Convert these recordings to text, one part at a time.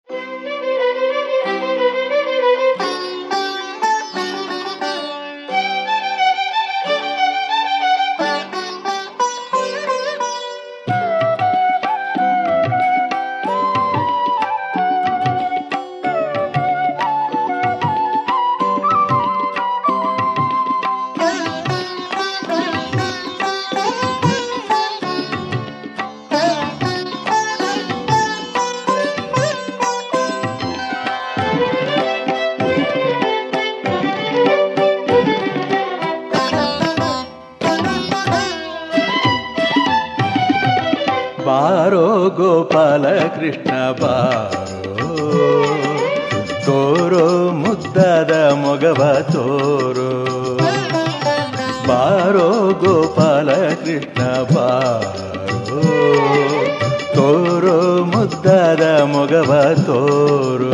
ಬಾರೋ ಗೋಪಾಲ ಕೃಷ್ಣ ಬಾರೋ ತೋರೋ ಮುದ್ದಾದ ಮೊಗವ ತೋರೋ ಬಾರೋ ಗೋಪಾಲ ಕೃಷ್ಣ ಬಾರೋ ತೋರೋ ಮುದ್ದಾದ ಮೊಗವ ತೋರೋ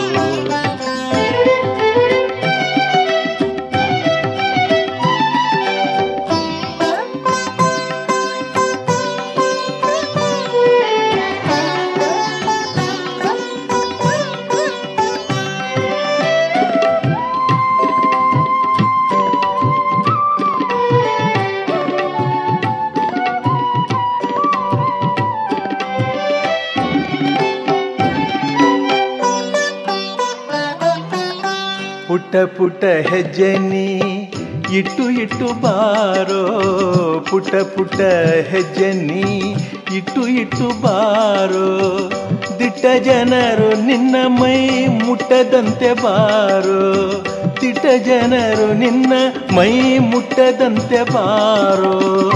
ಪುಟ್ಟ ಪುಟ್ಟ ಹೆಜ್ಜೆ ನೀ ಇಟ್ಟು ಇಟ್ಟು ಬಾರೋ ಪುಟ್ಟ ಪುಟ್ಟ ಹೆಜ್ಜೆ ನೀ ಇಟ್ಟು ಇಟ್ಟು ಬಾರೋ ದಿಟ್ಟ ಜನರು ನಿನ್ನ ಮೈ ಮುಟ್ಟದಂತೆ ಬಾರೋ ದಿಟ್ಟ ಜನರು ನಿನ್ನ ಮೈ ಮುಟ್ಟದಂತೆ ಬಾರೋ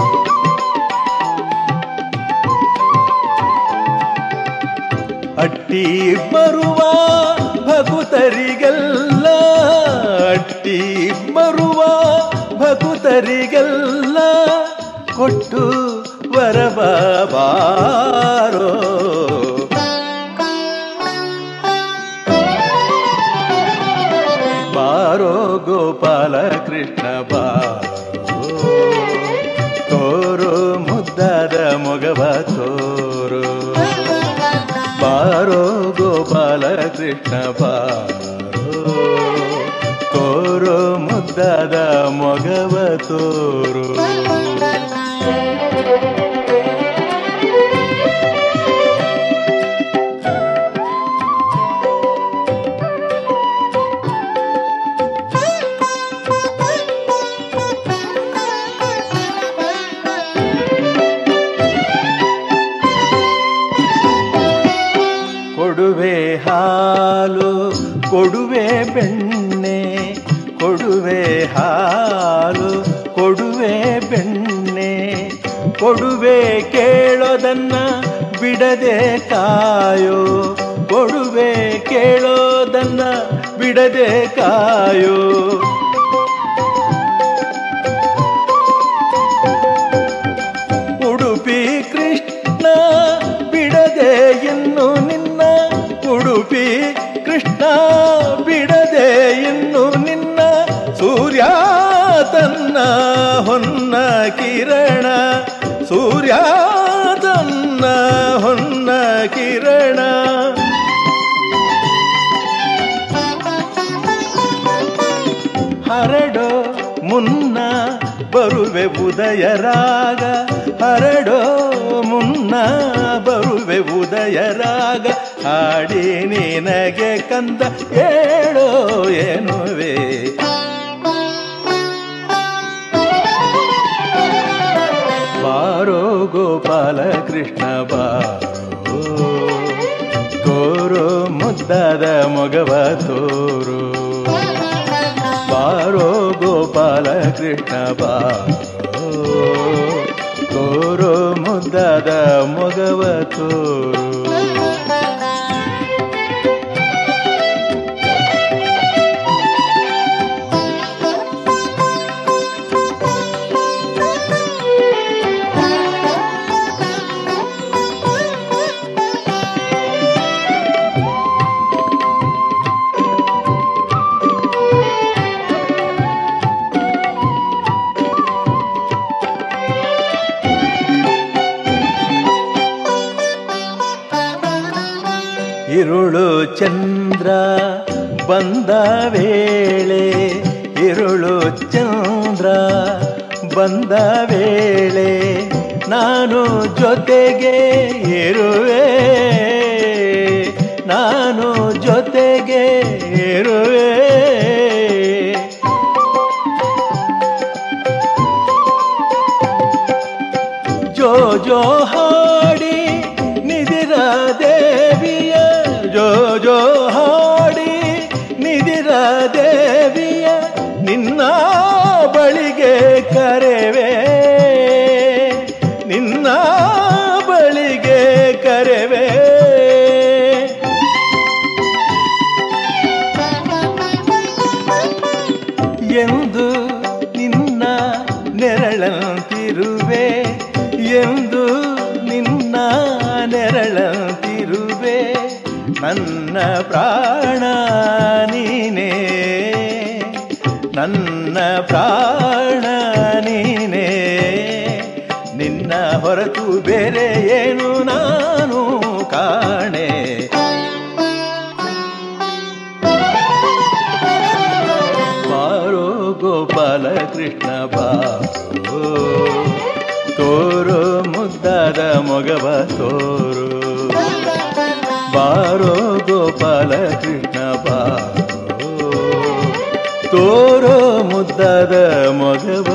ಅಟ್ಟಿ ಬರುವ ಭಕುತರಿಗೆಲ್ಲ ಅಟ್ಟಿ ಬರುವ ಭಕುತರಿಗೆಲ್ಲ ಕೊಟ್ಟು ವರವ ಬಾರೋ ಬಾರೋ ಗೋಪಾಲ ಕೃಷ್ಣ ಬಾರೋ ತೋರೋ ಮುದ್ದಾದ ಮೊಗವ ತೋರೋ ಬಾರೋ ಗೋಪಾಲ ಕೃಷ್ಣ ಬಾರೋ ತೋರೋ ಮುದ್ದಾದ ಮೊಗವ ತೋರು ಕೊಡುವೆ ಹಾಲು ಕೊಡುವೆ ಬೆಣ್ಣೆ ಕೊಡುವೆ ಹಾಲು ಕೊಡುವೆ ಬೆಣ್ಣೆ ಕೊಡುವೆ ಕೇಳೋದನ್ನ ಬಿಡದೆ ಕಾಯೋ ಕೊಡುವೆ ಕೇಳೋದನ್ನ ಬಿಡದೆ ಕಾಯೋ ಉಡುಪಿ ಕೃಷ್ಣ ಬಿಡದೆ ಇನ್ನು ನಿನ್ನ ಉಡುಪಿ ಕೃಷ್ಣ ಬಿಡದೆ ಇನ್ನು ನಿನ್ನ ಸೂರ್ಯ ತನ್ನ ಹೊನ್ನ ಕಿರಣ ಸೂರ್ಯ ತನ್ನ ಹೊನ್ನ ಕಿರಣ ಹರಡೋ ಮುನ್ನ ಬರುವೆ ಉದಯ ರಾಗ ಹರಡೋ ಮುನ್ನ ಬರುವೆ ಉದಯ ರಾಗ ಹಾಡಿ ನಿನಗೆ ಕಂದ ಹೇಳೋ ಏನುವೆ ಬಾರೋ ಗೋಪಾಲ ಕೃಷ್ಣ ಬಾರೋ ತೋರೋ ಮುದ್ದಾದ ಮೊಗವ ತೋರೋ ಬಾರೋ ಗೋಪಾಲ ಕೃಷ್ಣ ಬಾರೋ ತೋರೋ ಮುದ್ದಾದ ಮೊಗವ ತೋರು ಇರುಳು ಚಂದ್ರ ಬಂದ ವೇಳೆ ಇರುಳು ಚಂದ್ರ ಬಂದ ವೇಳೆ ನಾನು ಜೊತೆಗೆ ಇರುವೆ ನಾನು ಜೊತೆಗೆ ಇರುವೆ ಜೋ ಜೋ ಹಾಡಿ ನಿಧಿರ ದೇವಿಯ ಜೋ ಜೋ ಹಾಡಿ ನಿಧಿರ ದೇವಿಯ ನಿನ್ನ ಬಳಿಗೆ ಕರೆವೆ ನಿನ್ನ ಬಳಿಗೆ ಕರೆವೆ ಎಂದು ನಿನ್ನ ನೆರಳಂತಿರುವೆ ಎಂದು ನಿನ್ನ ನೆರಳಂತಿರುವೆ ನನ್ನ ಪ್ರಾಣ ನೀನೇ ನನ್ನ ಪ್ರಾಣ ನೀನೇ ನಿನ್ನ ಹೊರತು ಬೇರೆ ಏನು ನಾನು ಕಾಣೆ ಬಾರೋ ಗೋಪಾಲ ಕೃಷ್ಣ ಬಾರೋ ತೋರೋ ಮುದ್ದಾದ ಮೊಗವ ತೋರು ಬಾರೋ ಗೋಪಾಲ ಕೃಷ್ಣ ಬಾರೋ ತೋರೋ ಮುದ್ದಾದ ಮೊಗವ